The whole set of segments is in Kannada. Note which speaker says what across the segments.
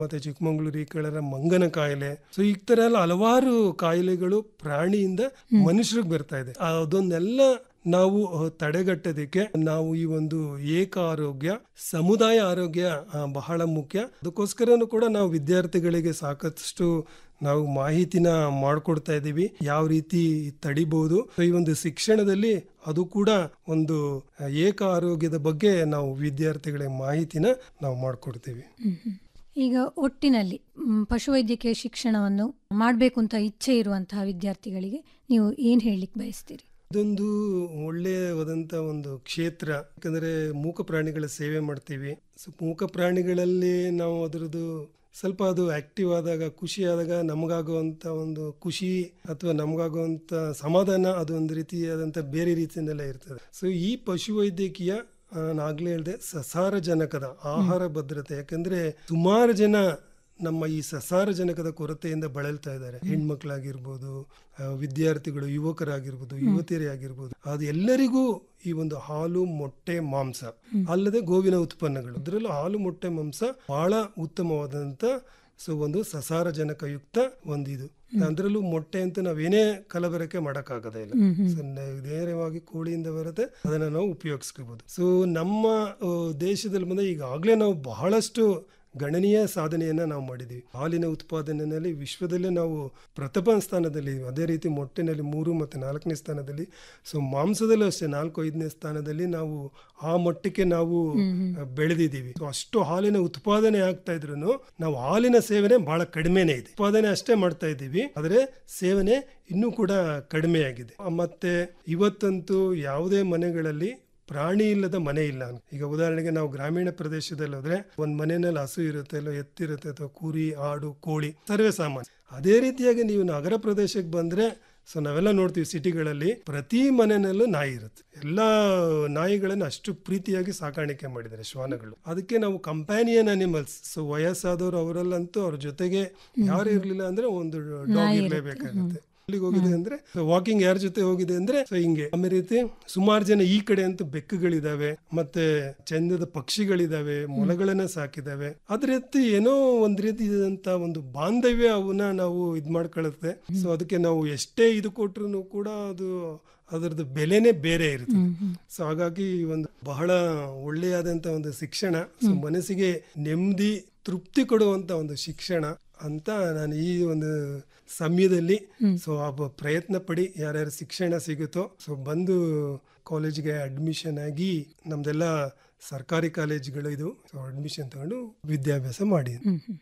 Speaker 1: ಮತ್ತೆ ಚಿಕ್ಕಮಂಗ್ಳೂರು ಈ ಕಡೆ ಮಂಗನ ಕಾಯಿಲೆ ಸೊ ಈ ತರ ಎಲ್ಲ ಹಲವಾರು ಕಾಯಿಲೆಗಳು ಪ್ರಾಣಿಯಿಂದ ಮನುಷ್ಯರಿಗೆ ಬರ್ತಾ ಇದೆ ಅದನ್ನೆಲ್ಲ ನಾವು ಅಹ್, ತಡೆಗಟ್ಟೋದಕ್ಕೆ ನಾವು ಈ ಒಂದು ಏಕ ಆರೋಗ್ಯ ಸಮುದಾಯ ಆರೋಗ್ಯ ಆ, ಬಹಳ ಮುಖ್ಯ ಅದಕ್ಕೋಸ್ಕರನೂ ಕೂಡ ನಾವು ವಿದ್ಯಾರ್ಥಿಗಳಿಗೆ ಸಾಕಷ್ಟು ನಾವು ಮಾಹಿತಿನ ಮಾಡಿಕೊಡ್ತಾ ಇದ್ದೀವಿ ಯಾವ ರೀತಿ ತಡಿಬಹುದು So, ಈ ಒಂದು ಶಿಕ್ಷಣದಲ್ಲಿ ಅದು ಕೂಡ ಒಂದು ಆ, ಏಕ ಆರೋಗ್ಯದ ಬಗ್ಗೆ ನಾವು ವಿದ್ಯಾರ್ಥಿಗಳಿಗೆ ಮಾಹಿತಿನ ನಾವು ಮಾಡಿಕೊಡ್ತೀವಿ
Speaker 2: ಹ್ಮ್, ಹ್ಮ್. ಈಗ ಒಟ್ಟಿನಲ್ಲಿ ಮ್, ಪಶುವೈದ್ಯಕೀಯ ಶಿಕ್ಷಣವನ್ನು ಮಾಡಬೇಕು ಅಂತ ಇಚ್ಛೆ ಇರುವಂತಹ ವಿದ್ಯಾರ್ಥಿಗಳಿಗೆ ನೀವು ಏನ್ ಹೇಳಲಿಕ್ಕೆ ಬಯಸ್ತೀರಿ
Speaker 1: ಇದೊಂದು ಒಳ್ಳೆಯವಾದಂಥ ಒಂದು ಕ್ಷೇತ್ರ ಯಾಕಂದರೆ ಮೂಕ ಪ್ರಾಣಿಗಳ ಸೇವೆ ಮಾಡ್ತೀವಿ ಸೊ ಮೂಕ ಪ್ರಾಣಿಗಳಲ್ಲಿ ನಾವು ಅದರದ್ದು ಸ್ವಲ್ಪ ಅದು ಆಕ್ಟಿವ್ ಆದಾಗ ಖುಷಿ ಆದಾಗ ನಮಗಾಗುವಂಥ ಒಂದು ಖುಷಿ ಅಥವಾ ನಮಗಾಗುವಂಥ ಸಮಾಧಾನ ಅದು ಒಂದು ರೀತಿಯಾದಂಥ ಬೇರೆ ರೀತಿಯಲ್ಲೆಲ್ಲ ಇರ್ತದೆ ಸೊ ಈ ಪಶುವೈದ್ಯಕೀಯ ಆ, ನಾನು ಆಗ್ಲೇ ಹೇಳಿದೆ ಸಸಾರಜನಕದ ಆಹಾರ ಭದ್ರತೆ ಯಾಕಂದ್ರೆ ಸುಮಾರು ಜನ ನಮ್ಮ ಈ ಸಸಾರಜನಕದ ಕೊರತೆಯಿಂದ ಬಳಲ್ತಾ ಇದ್ದಾರೆ ಹೆಣ್ಮಕ್ಳಾಗಿರ್ಬೋದು ಆ, ವಿದ್ಯಾರ್ಥಿಗಳು ಯುವಕರಾಗಿರ್ಬೋದು ಯುವತಿಯರೇ ಆಗಿರ್ಬೋದು ಅದು ಎಲ್ಲರಿಗೂ ಈ ಒಂದು ಹಾಲು ಮೊಟ್ಟೆ ಮಾಂಸ ಅಲ್ಲದೆ ಗೋವಿನ ಉತ್ಪನ್ನಗಳು ಅದರಲ್ಲೂ ಹಾಲು ಮೊಟ್ಟೆ ಮಾಂಸ ಬಹಳ ಉತ್ತಮವಾದಂತ ಸೊ ಒಂದು ಸಸಾರಜನಕಯುಕ್ತ ಒಂದು ಇದು ಅದರಲ್ಲೂ ಮೊಟ್ಟೆ ಅಂತ ನಾವೇನೇ ಕಲಬೆರಕೆ ಮಾಡೋಕ್ಕಾಗದೇ ಇಲ್ಲ ಸೊ ನ- ನೇರವಾಗಿ ಕೋಳಿಯಿಂದ ಬರುತ್ತೆ ಅದನ್ನ ನಾವು ಉಪಯೋಗಿಸ್ಕೋಬಹುದು ಸೊ ನಮ್ಮ ಆ, ದೇಶದಲ್ಲಿ ಬಂದ ಈಗಾಗಲೇ ನಾವು ಬಹಳಷ್ಟು ಗಣನೀಯ ಸಾಧನೆಯನ್ನ ನಾವು ಮಾಡಿದ್ದೀವಿ ಹಾಲಿನ ಉತ್ಪಾದನೆಯಲ್ಲಿ ವಿಶ್ವದಲ್ಲೇ ನಾವು ಪ್ರಥಮ ಸ್ಥಾನದಲ್ಲಿ ಅದೇ ರೀತಿ ಮೊಟ್ಟೆನಲ್ಲಿ ಮೂರು ಮತ್ತು ನಾಲ್ಕನೇ ಸ್ಥಾನದಲ್ಲಿ ಸೊ ಮಾಂಸದಲ್ಲೂ ಅಷ್ಟೇ ನಾಲ್ಕು ಐದನೇ ಸ್ಥಾನದಲ್ಲಿ ನಾವು ಆ ಮಟ್ಟಕ್ಕೆ ನಾವು ಆ, ಬೆಳೆದಿದ್ದೀವಿ ಸೊ ಅಷ್ಟು ಹಾಲಿನ ಉತ್ಪಾದನೆ ಆಗ್ತಾ ಇದ್ರು ನಾವು ಹಾಲಿನ ಸೇವನೆ ಬಹಳ ಕಡಿಮೆನೇ ಇದೆ ಉತ್ಪಾದನೆ ಅಷ್ಟೇ ಮಾಡ್ತಾ ಇದ್ದೀವಿ ಆದರೆ ಸೇವನೆ ಇನ್ನೂ ಕೂಡ ಕಡಿಮೆ ಆಗಿದೆ ಆ, ಮತ್ತೆ ಇವತ್ತಂತೂ ಯಾವುದೇ ಮನೆಗಳಲ್ಲಿ ಪ್ರಾಣಿ ಇಲ್ಲದ ಮನೆ ಇಲ್ಲ ಈಗ ಉದಾಹರಣೆಗೆ ನಾವು ಗ್ರಾಮೀಣ ಪ್ರದೇಶದಲ್ಲಿ ಹೋದ್ರೆ ಒಂದ್ ಮನೆಯಲ್ಲಿ ಹಸು ಇರುತ್ತೆ ಇಲ್ಲ ಎತ್ತಿರುತ್ತೆ ಅಥವಾ ಕುರಿ ಆಡು ಕೋಳಿ ಸರ್ವೇ ಸಾಮಾನ್ಯ ಅದೇ ರೀತಿಯಾಗಿ ನೀವು ನಗರ ಪ್ರದೇಶಕ್ಕೆ ಬಂದ್ರೆ ಸೊ ನಾವೆಲ್ಲ ನೋಡ್ತೀವಿ ಸಿಟಿಗಳಲ್ಲಿ ಪ್ರತಿ ಮನೆಯಲ್ಲೂ ನಾಯಿ ಇರುತ್ತೆ ಎಲ್ಲಾ ನಾಯಿಗಳನ್ನು ಅಷ್ಟು ಪ್ರೀತಿಯಾಗಿ ಸಾಕಾಣಿಕೆ ಮಾಡಿದ್ದಾರೆ ಶ್ವಾನಗಳು ಅದಕ್ಕೆ ನಾವು ಕಂಪ್ಯಾನಿಯನ್ ಅನಿಮಲ್ಸ್ ಸೊ ವಯಸ್ಸಾದವರು ಅವರಲ್ಲಂತೂ ಅವ್ರ ಜೊತೆಗೆ ಯಾರು ಇರ್ಲಿಲ್ಲ ಅಂದ್ರೆ ಒಂದು ಡಾಗ್ ಇರಲೇಬೇಕಾಗುತ್ತೆ ಎಲ್ಲಿಗೆ ಹೋಗಿದೆ ಅಂದ್ರೆ ವಾಕಿಂಗ್ ಯಾರ ಜೊತೆ ಹೋಗಿದೆ ಅಂದ್ರೆ ಸೊ ಹಿಂಗೆ ಆಮೇಲೆ ರೀತಿ ಸುಮಾರು ಜನ ಈ ಕಡೆ ಅಂತೂ ಬೆಕ್ಕುಗಳಿದಾವೆ ಮತ್ತೆ ಚಂದದ ಪಕ್ಷಿಗಳಿದಾವೆ ಮೊಲಗಳನ್ನ ಸಾಕಿದಾವೆ ಅದ್ರ ರೀತಿ ಏನೋ ಒಂದ್ ರೀತಿಯಾದಂತ ಒಂದು ಬಾಂಧವ್ಯ ಅವನ್ನ ನಾವು ಇದ್ ಮಾಡ್ಕೊಳ್ಳುತ್ತೆ ಸೊ ಅದಕ್ಕೆ ನಾವು ಎಷ್ಟೇ ಇದು ಕೊಟ್ರು ಕೂಡ ಅದು ಅದರದ್ದು ಬೆಲೆನೇ ಬೇರೆ ಇರುತ್ತೆ ಸೊ ಹಾಗಾಗಿ ಒಂದು ಬಹಳ ಒಳ್ಳೆಯಾದಂತ ಒಂದು ಶಿಕ್ಷಣ ಸೊ ಮನಸ್ಸಿಗೆ ನೆಮ್ಮದಿ ತೃಪ್ತಿ ಕೊಡುವಂತ ಒಂದು ಶಿಕ್ಷಣ ಅಂತ ನಾನು ಈ ಒಂದು ಸಮಯದಲ್ಲಿ ಸೊ ಆ ಬ- ಪ್ರಯತ್ನ ಪಡಿ ಯಾರ್ಯಾರು ಶಿಕ್ಷಣ ಸಿಗುತ್ತೋ ಸೊ ಬಂದು ಕಾಲೇಜ್ಗೆ ಅಡ್ಮಿಷನ್ ಆಗಿ ನಮ್ದೆಲ್ಲ ಸರ್ಕಾರಿ ಕಾಲೇಜ್ಗಳು ಇದು ಸೊ ಅಡ್ಮಿಷನ್ ತಗೊಂಡು ವಿದ್ಯಾಭ್ಯಾಸ ಮಾಡಿ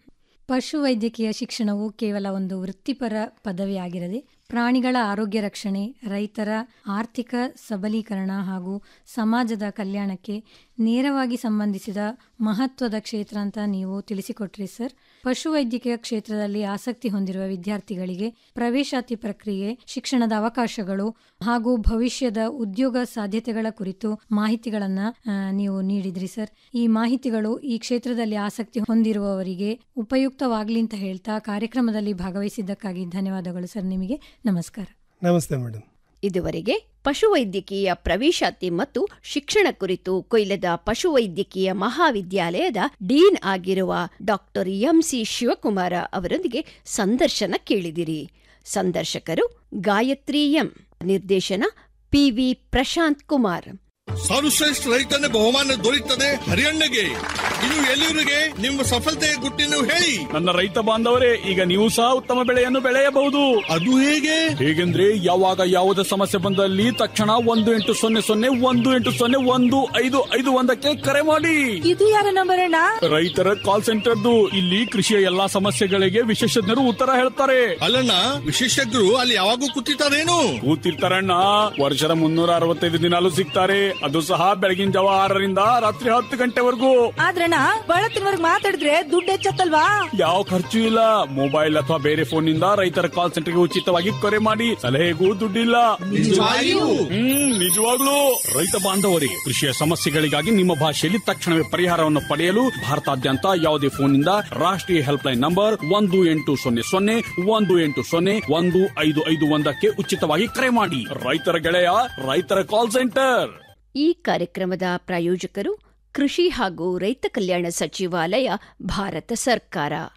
Speaker 2: ಪಶುವೈದ್ಯಕೀಯ ಶಿಕ್ಷಣವು ಕೇವಲ ಒಂದು ವೃತ್ತಿಪರ ಪದವಿ ಆಗಿರದೆ ಪ್ರಾಣಿಗಳ ಆರೋಗ್ಯ ರಕ್ಷಣೆ ರೈತರ ಆರ್ಥಿಕ ಸಬಲೀಕರಣ ಹಾಗೂ ಸಮಾಜದ ಕಲ್ಯಾಣಕ್ಕೆ ನೇರವಾಗಿ ಸಂಬಂಧಿಸಿದ ಮಹತ್ವದ ಕ್ಷೇತ್ರ ಅಂತ ನೀವು ತಿಳಿಸಿಕೊಟ್ರಿ ಸರ್ ಪಶುವೈದ್ಯಕೀಯ ಕ್ಷೇತ್ರದಲ್ಲಿ ಆಸಕ್ತಿ ಹೊಂದಿರುವ ವಿದ್ಯಾರ್ಥಿಗಳಿಗೆ ಪ್ರವೇಶಾತಿ ಪ್ರಕ್ರಿಯೆ ಶಿಕ್ಷಣದ ಅವಕಾಶಗಳು ಹಾಗೂ ಭವಿಷ್ಯದ ಉದ್ಯೋಗ ಸಾಧ್ಯತೆಗಳ ಕುರಿತು ಮಾಹಿತಿಗಳನ್ನ ಆ, ನೀವು ನೀಡಿದ್ರಿ ಸರ್ ಈ ಮಾಹಿತಿಗಳು ಈ ಕ್ಷೇತ್ರದಲ್ಲಿ ಆಸಕ್ತಿ ಹೊಂದಿರುವವರಿಗೆ ಉಪಯುಕ್ತವಾಗ್ಲಿ ಅಂತ ಹೇಳ್ತಾ ಕಾರ್ಯಕ್ರಮದಲ್ಲಿ ಭಾಗವಹಿಸಿದ್ದಕ್ಕಾಗಿ ಧನ್ಯವಾದಗಳು ಸರ್ ನಿಮಗೆ ನಮಸ್ಕಾರ
Speaker 1: ನಮಸ್ತೆ ಮೇಡಮ್
Speaker 3: ಇದುವರೆಗೆ ಪಶುವೈದ್ಯಕೀಯ ಪ್ರವೇಶಾತಿ ಮತ್ತು ಶಿಕ್ಷಣ ಕುರಿತು ಕೊಯ್ಲದ ಪಶುವೈದ್ಯಕೀಯ ಮಹಾವಿದ್ಯಾಲಯದ ಡೀನ್ ಆಗಿರುವ ಡಾಕ್ಟರ್ ಎಂಸಿ ಶಿವಕುಮಾರ ಅವರೊಂದಿಗೆ ಸಂದರ್ಶನ ಕೇಳಿದಿರಿ ಸಂದರ್ಶಕರು ಗಾಯತ್ರಿ ಎಂ ನಿರ್ದೇಶನ ಪಿವಿ ಪ್ರಶಾಂತ್ ಕುಮಾರ್
Speaker 4: ಸರ್ವಶ್ರೇಷ್ಠ ರೈತನ ಬಹುಮಾನ ದೊರೆಯುತ್ತದೆ ಹರಿಯಣ್ಣಗೆ ಇನ್ನು ಎಲ್ಲಿವರೆಗೆ ನಿಮ್ಮ ಸಫಲತೆಯ ಗುಟ್ಟಿನ ಹೇಳಿ
Speaker 5: ನನ್ನ ರೈತ ಬಾಂಧವರೇ ಈಗ ನೀವು ಸಹ ಉತ್ತಮ ಬೆಳೆಯನ್ನು ಬೆಳೆಯಬಹುದು
Speaker 4: ಅದು ಹೇಗೆ
Speaker 5: ಹೇಗೆಂದ್ರೆ ಯಾವಾಗ ಯಾವುದೇ ಸಮಸ್ಯೆ ಬಂದಲ್ಲಿ ತಕ್ಷಣ ಒಂದು ಎಂಟು ಸೊನ್ನೆ ಸೊನ್ನೆ ಒಂದು ಎಂಟು ಸೊನ್ನೆ ಒಂದು ಐದು ಐದು ಒಂದಕ್ಕೆ ಕರೆ ಮಾಡಿ
Speaker 6: ಇದು ಯಾರ ನಂಬರ್ ಅಣ್ಣ
Speaker 5: ರೈತರ ಕಾಲ್ ಸೆಂಟರ್ದು ಇಲ್ಲಿ ಕೃಷಿಯ ಎಲ್ಲಾ ಸಮಸ್ಯೆಗಳಿಗೆ ವಿಶೇಷಜ್ಞರು ಉತ್ತರ ಹೇಳ್ತಾರೆ
Speaker 4: ಅಲ್ಲಣ್ಣ ವಿಶೇಷಜ್ಞರು ಅಲ್ಲಿ ಯಾವಾಗೂ ಕೂತಿರ್ತಾರೇನು
Speaker 5: ಕೂತಿರ್ತಾರಣ್ಣ ವರ್ಷದ ಮುನ್ನೂರ ಅರವತ್ತೈದು ದಿನಾಲು ಸಿಗ್ತಾರೆ ಅದು ಸಹ ಬೆಳಗಿನ ಜಾವ ಆರರಿಂದ ರಾತ್ರಿ ಹತ್ತು ಗಂಟೆವರೆಗೂ
Speaker 6: ಆದ್ರಣ್ಣ ಬಳತ್ತಿನವರ್ಗ್ ಮಾತಾಡಿದ್ರೆ ದುಡ್ಡು ಹೆಚ್ಚತ್ತಲ್ವಾ
Speaker 5: ಯಾವ ಖರ್ಚು ಇಲ್ಲ ಮೊಬೈಲ್ ಅಥವಾ ಬೇರೆ ಫೋನ್ ನಿಂದ ರೈತರ ಕಾಲ್ ಸೆಂಟರ್ಗೆ ಉಚಿತವಾಗಿ ಕರೆ ಮಾಡಿ ಸಲಹೆಗೂ ದುಡ್ಡಿಲ್ಲ
Speaker 4: ನಿಜವಾಗಿಯೂ?
Speaker 5: ಹ್ಮ್ ನಿಜವಾಗ್ಲೂ ರೈತ ಬಾಂಧವರಿಗೆ ಕೃಷಿಯ ಸಮಸ್ಯೆಗಳಿಗಾಗಿ ನಿಮ್ಮ ಭಾಷೆಯಲ್ಲಿ ತಕ್ಷಣವೇ ಪರಿಹಾರವನ್ನು ಪಡೆಯಲು ಭಾರತಾದ್ಯಂತ ಯಾವುದೇ ಫೋನ್ ನಿಂದ ರಾಷ್ಟ್ರೀಯ ಹೆಲ್ಪ್ ಲೈನ್ ನಂಬರ್ ಒಂದು ಎಂಟು ಸೊನ್ನೆ ಸೊನ್ನೆ ಒಂದು ಎಂಟು ಸೊನ್ನೆ ಒಂದು ಐದು ಐದು ಒಂದಕ್ಕೆ ಉಚಿತವಾಗಿ ಕರೆ ಮಾಡಿ ರೈತರ ಗೆಳೆಯ ರೈತರ ಕಾಲ್ ಸೆಂಟರ್
Speaker 3: ಈ ಕಾರ್ಯಕ್ರಮದ ಪ್ರಾಯೋಜಕರು ಕೃಷಿ ಹಾಗೂ ರೈತ ಕಲ್ಯಾಣ ಸಚಿವಾಲಯ ಭಾರತ ಸರ್ಕಾರ